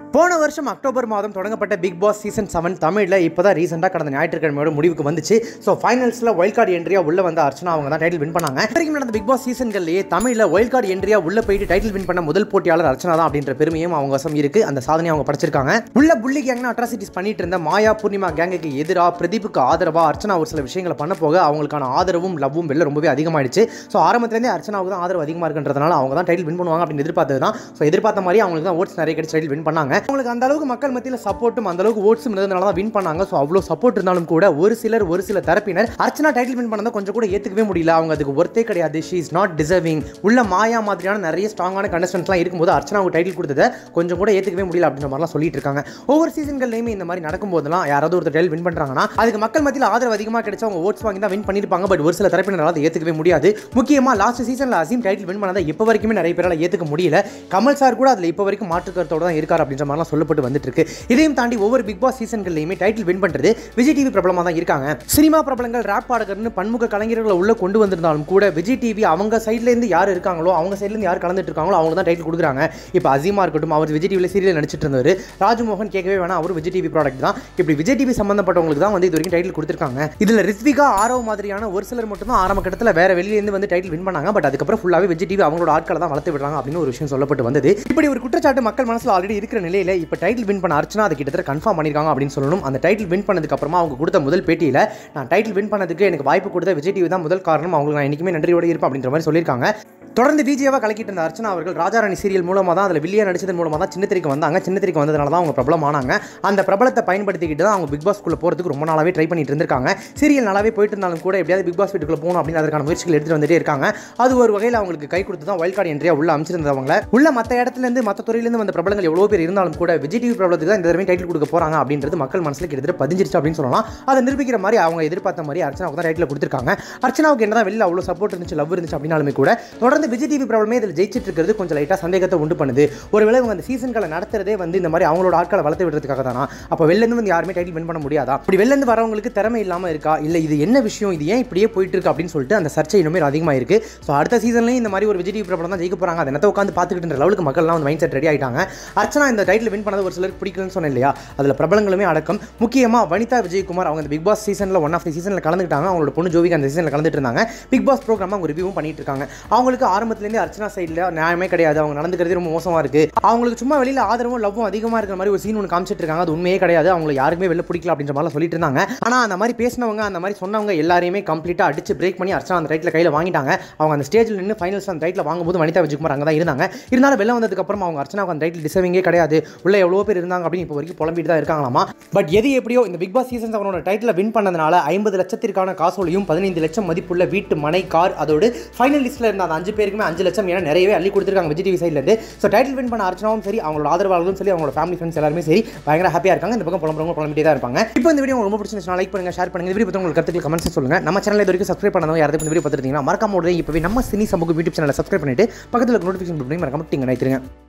போன வருஷம் அக்டோபர் மாதம் தொடங்கப்பட்ட பிக் பாஸ் சீசன் செவன் தமிழில் இப்போ தான் ரீசெண்டாக கடந்த ஞாயிற்றுக்கிழமையோட முடிவுக்கு வந்துச்சு ஸோ ஃபைனல்ஸில் வைல்ட் கார்டு என்ட்ரியாக உள்ள வந்த அர்ச்சனா அவங்க தான் டைட்டில் வின் பண்ணாங்க இது வரைக்கும் நடந்த பிக் பாஸ் சீசன்கள்லேயே தமிழில் வைல்ட் கார்டு என்ட்ரியாக உள்ள போயிட்டு டைட்டில் வின் பண்ண முதல் போட்டியாளர் அர்ச்சனா தான் அப்படின்ற பெருமையும் அவங்க வசம் இருக்கு அந்த சாதனையை அவங்க படைச்சிருக்காங்க உள்ள புள்ளி கேங்னா அட்ராசிட்டிஸ் பண்ணிட்டு இருந்த மாயா பூர்ணிமா கேங்குக்கு எதிராக பிரதீப்புக்கு ஆதரவாக அர்ச்சனா ஒரு சில விஷயங்களை பண்ண போக அவங்களுக்கான ஆதரவும் லவ்வும் வெளில ரொம்பவே அதிகமாயிடுச்சு ஸோ ஆரம்பத்துலேருந்தே அர்ச்சனாவுக்கு தான் ஆதரவு அதிகமாக இருக்குன்றதுனால அவங்க தான் டைட்டில் வின் பண்ணுவாங்க அப்படின்னு எதிர்பார்த்தது தான் ஸோ எதிர்பார்த்த மாதிரி அவங்களுக்கு தான் ஓட்ஸ் நிறைய கிடைச்சி டைட்டில் வின் பண்ணாங்க அவங்களுக்கு அந்த அளவுக்கு மக்கள் மத்தியில் சப்போர்ட்டும் அந்த அளவுக்கு ஓட்ஸும் இருந்ததுனால தான் வின் பண்ணாங்க ஸோ அவ்வளோ சப்போர்ட் இருந்தாலும் கூட ஒரு சிலர் ஒரு சில தரப்பினர் அர்ச்சனா டைட்டில் வின் பண்ணதை கொஞ்சம் கூட ஏற்றுக்கவே முடியல அவங்க அதுக்கு ஒர்த்தே கிடையாது ஷீ இஸ் நாட் டிசர்விங் உள்ள மாயா மாதிரியான நிறைய ஸ்ட்ராங்கான கண்டஸ்டன்ட்லாம் இருக்கும்போது அர்ச்சனாவுக்கு டைட்டில் கொடுத்ததை கொஞ்சம் கூட ஏற்றுக்கவே முடியல அப்படின்ற மாதிரிலாம் சொல்லிட்டு இருக்காங்க ஒவ்வொரு சீசன்கள்லையுமே இந்த மாதிரி நடக்கும்போதெல்லாம் யாராவது ஒருத்தர் டைட்டில் வின் பண்ணுறாங்கன்னா அதுக்கு மக்கள் மத்தியில் ஆதரவு அதிகமாக கிடைச்சா அவங்க ஓட்ஸ் வாங்கி தான் வின் பண்ணியிருப்பாங்க பட் ஒரு சில தரப்பினரால் அதை ஏற்றுக்கவே முடியாது முக்கியமாக லாஸ்ட் சீசனில் அசீம் டைட்டில் வின் பண்ணதை இப்போ வரைக்குமே நிறைய பேரால் ஏற்றுக்க முடியல கமல் சார் கூட அதில் இப்போ வரைக்கும் மாற்று கருத்தோட தான் இருக்கார் அப்படின்ற மாதிரிலாம் சொல்லப்பட்டு வந்துட்டு இருக்கு இதையும் தாண்டி ஒவ்வொரு பிக் பாஸ் சீசன்கள்லையுமே டைட்டில் வின் பண்ணுறது விஜய் டிவி பிரபலமாக தான் இருக்காங்க சினிமா பிரபலங்கள் ரேப் பாடகர்னு பன்முக கலைஞர்களை உள்ள கொண்டு வந்திருந்தாலும் கூட விஜய் டிவி அவங்க சைட்லேருந்து யார் இருக்காங்களோ அவங்க சைட்லேருந்து யார் கலந்துட்டு இருக்காங்களோ அவங்க தான் டைட்டில் கொடுக்குறாங்க இப்போ அசீமா இருக்கட்டும் அவர் விஜய் டிவியில் சீரியல் நடிச்சிட்டு இருந்தார் ராஜ்மோகன் கேட்கவே வேணாம் அவர் விஜய் டிவி ப்ராடக்ட் தான் இப்படி விஜய் டிவி சம்பந்தப்பட்டவங்களுக்கு தான் வந்து இது வரைக்கும் டைட்டில் கொடுத்துருக்காங்க இதில் ரித்விகா ஆரவ் மாதிரியான ஒரு சிலர் மட்டும் தான் ஆரம்ப கட்டத்தில் வேற வெளியிலேருந்து வந்து டைட்டில் வின் பண்ணாங்க பட் அதுக்கப்புறம் ஃபுல்லாகவே விஜய் டிவி அவங்களோட ஆட்களை தான் வளர்த்து விடுறாங்க அப்படின்னு ஒரு விஷயம் சொல்லப்பட்டு வந்தது இப்படி ஒரு குற்றச்சாட்டு மக்கள் மனசில் ஆல்ரெடி இருக்கிற நிலையில் இப்போ டைட்டில் வின் பண்ண அர்ச்சனா அதை கிட்டத்தட்ட கன்ஃபார்ம் பண்ணியிருக்காங்க அப்படின்னு சொல்லணும் அந்த டைட்டில் வின் பண்ணதுக்கு அப்புறமா அவங்க கொடுத்த முதல் பேட்டியில் நான் டைட்டில் வின் பண்ணதுக்கு எனக்கு வாய்ப்பு கொடுத்த விஜய் டிவி தான் முதல் காரணம் அவங்களுக்கு நான் என்றைக்குமே நன்றியோட இருப்பேன் அப்படின்ற மாதிரி சொல்லியிருக்காங்க தொடர்ந்து விஜயவா கலக்கிட்டு இருந்த அர்ச்சனா அவர்கள் ராஜாராணி சீரியல் மூலமாக தான் அதில் வில்லியா நடிச்சதன் மூலமாக தான் சின்னத்திரைக்கு வந்தாங்க சின்னத்திரைக்கு வந்ததுனால தான் அவங்க பிரபலம் ஆனாங்க அந்த பிரபலத்தை பயன்படுத்திக்கிட்டு தான் அவங்க பிக் பாஸ்க்குள்ளே போகிறதுக்கு ரொம்ப நாளாவே ட்ரை பண்ணிட்டு இருந்திருக்காங்க சீரியல் நல்லாவே போயிட்டு இருந்தாலும் கூட எப்படியாவது பிக் பாஸ் வீட்டுக்குள்ள போகணும் அப்படின்னு அதற்கான முயற்சிகள் எடுத்துட்டு வந்துட்டே இருக்காங்க அது ஒரு வகையில் அவங்களுக்கு கை கொடுத்து தான் வைல்ட் கார்டு என்ட்ரியா உள்ள அமைச்சிருந்தவங்க உள்ள மற்ற இடத்துலேருந்து மற்ற துறையிலேருந்து வந்த பிரபலங்கள் எவ்வளோ பேர் இருந்தாலும் கூட விஜய் டிவி பிரபலத்துக்கு தான் இந்த தடவை டைட்டில் கொடுக்க போகிறாங்க அப்படின்றது மக்கள் மனசில் கிட்டத்தட்ட பதிஞ்சிருச்சு அப்படின்னு சொல்லலாம் அதை நிரூபிக்கிற மாதிரி அவங்க எதிர்பார்த்த மாதிரி அர்ச்சனாவுக்கு தான் டைட்டில் கொடுத்துருக்காங்க அர்ச்சனாவுக்கு என்னதான் வெளியில் அவ்வளோ சப்போர்ட் இருந்துச்சு லவ் இருந்துச்சு அப்படின்னாலுமே கூட தொடர்ந்து விஜய் டிவி பிரபலமே இதில் ஜெயிச்சிட்டு இருக்கிறது கொஞ்சம் லைட்டாக சந்தேகத்தை உண்டு பண்ணுது ஒருவேளை இவங்க அந்த சீசன்களை நடத்துறதே வந்து இந்த மாதிரி அவங்களோட ஆட்களை வளர்த்து விடுறதுக்காக தானா அப்போ வெளிலேருந்து வந்து யாருமே டைட்டில் வின் பண்ண முடியாதா அப்படி வெளிலேருந்து வரவங்களுக்கு திறமை இல்லாமல் இருக்கா இல்லை இது என்ன விஷயம் இது ஏன் இப்படியே போயிட்டு இருக்கு அப்படின்னு சொல்லிட்டு அந்த சர்ச்சை இன்னுமே அதிகமாக இருக்கு ஸோ அடுத்த சீசன்லையும் இந்த மாதிரி ஒரு விஜய் டிவி பிரபலம் தான் ஜெயிக்க போகிறாங்க அதை என்னத்தை உட்காந்து பார்த்துக்கிட்டு லெவலுக்கு மக்கள்லாம் வந்து மைண்ட் செட் ரெடி ஆயிட்டாங்க அர்ச்சனா இந்த டைட்டில் வின் பண்ணது ஒரு சிலருக்கு பிடிக்கலன்னு சொன்னேன் இல்லையா அதில் பிரபலங்களுமே அடக்கம் முக்கியமாக வனிதா விஜயகுமார் அவங்க இந்த பிக் பாஸ் சீசனில் ஒன் ஆஃப் தி சீசனில் கலந்துக்கிட்டாங்க அவங்களோட பொண்ணு ஜோவிக்கு அந்த சீசனில் கலந்துட்டு இருந்தாங்க பிக் பாஸ் ப்ரோக்ராம் அவங்க ரிவ்யூவும் பண்ணிட்டு இருக்காங்க அவங்களுக்கு ஆரம்பத்துலேருந்தே அர்ச்சனா சைடில் நியாயமே கிடையாது அவங்க நடந்துக்கிறதே ரொம்ப மோசமாக இருக்கு அவங்களுக்கு சும்மா வெளியில் ஆதரவும் லவ்வும் அதிகமாக இருக்கிற மாதிரி ஒரு சீன் ஒன்று காமிச்சிட்டு இருக்காங்க அது உண்மையே கிடையாது அவங்க யாருக்குமே வெளில பிடிக்கல அப்படின்ற மாதிரிலாம் சொல்லிட்டு இருந்தாங்க ஆனால் அந்த மாதிரி பேசினவங்க அந்த மாதிரி சொன்னவங்க எல்லாரையுமே கம்ப்ளீட்டாக அடிச்சு பிரேக் பண்ணி அர்ச்சனா அந்த டைட்டில் கையில் வாங்கிட்டாங்க அவங்க அந்த ஸ்டேஜில் நின்று ஃபைனல்ஸ் அந்த டைட்டில் வாங்கும்போது வனிதா விஜயகுமார் அங்கே தான் இருந்தாங்க இருந்தாலும் வெளில வந்ததுக்கு அப்புறம் அவங்க அர்ச்சனாவுக்கு அந்த டைட்டில் டிசர்விங்கே கிடையாது உள்ள எவ்வளோ பேர் இருந்தாங்க அப்படின்னு இப்போ வரைக்கும் புலம்பிட்டு தான் இருக்காங்களாமா பட் எது எப்படியோ இந்த பிக் பாஸ் சீசன் அவனோட டைட்டில் வின் பண்ணதுனால ஐம்பது லட்சத்திற்கான காசோலையும் பதினைந்து லட்சம் மதிப்புள்ள வீட்டு மனை கார் அதோடு ஃபைனல் லிஸ்ட்டில் இருந்த அந்த அஞ்சு பேருக்குமே அஞ்சு லட்சம் ஏன்னா நிறையவே அள்ளி கொடுத்துருக்காங்க விஜய் டிவி சைட்லேருந்து ஸோ டைட்டில் வின் பண்ண அர்ச்சனாவும் சரி அவங்களோட ஆதரவாளர்களும் சரி அவங்களோட ஃபேமிலி ஃப்ரெண்ட்ஸ் எல்லாருமே சரி பயங்கர ஹாப்பியாக இருக்காங்க இந்த பக்கம் புலம்புறவங்க புலம்பிட்டே தான் இருப்பாங்க இப்போ இந்த வீடியோ உங்களுக்கு ரொம்ப பிடிச்சிருந்துச்சுன்னா லைக் பண்ணுங்க ஷேர் பண்ணுங்க இந்த வீடியோ பற்றி உங்களுக்கு கருத்துக்கள் கமெண்ட்ஸ் சொல்லுங்க நம்ம சேனல் இது வரைக்கும் சப்ஸ்கிரைப் பண்ணாதவங்க யாராவது இந்த வீடியோ பார்த்துருந்தீங்கன்னா மறக்காம உடனே இப்போவே நம்ம சினி சமூக யூடியூப் சேனலை சப்ஸ்கிரைப் பண்ணிட்டு பக்கத்தில் நோட்டிஃபிகேஷன் பண்ணி மறக்காம டிங்க நினைக்கிறேன்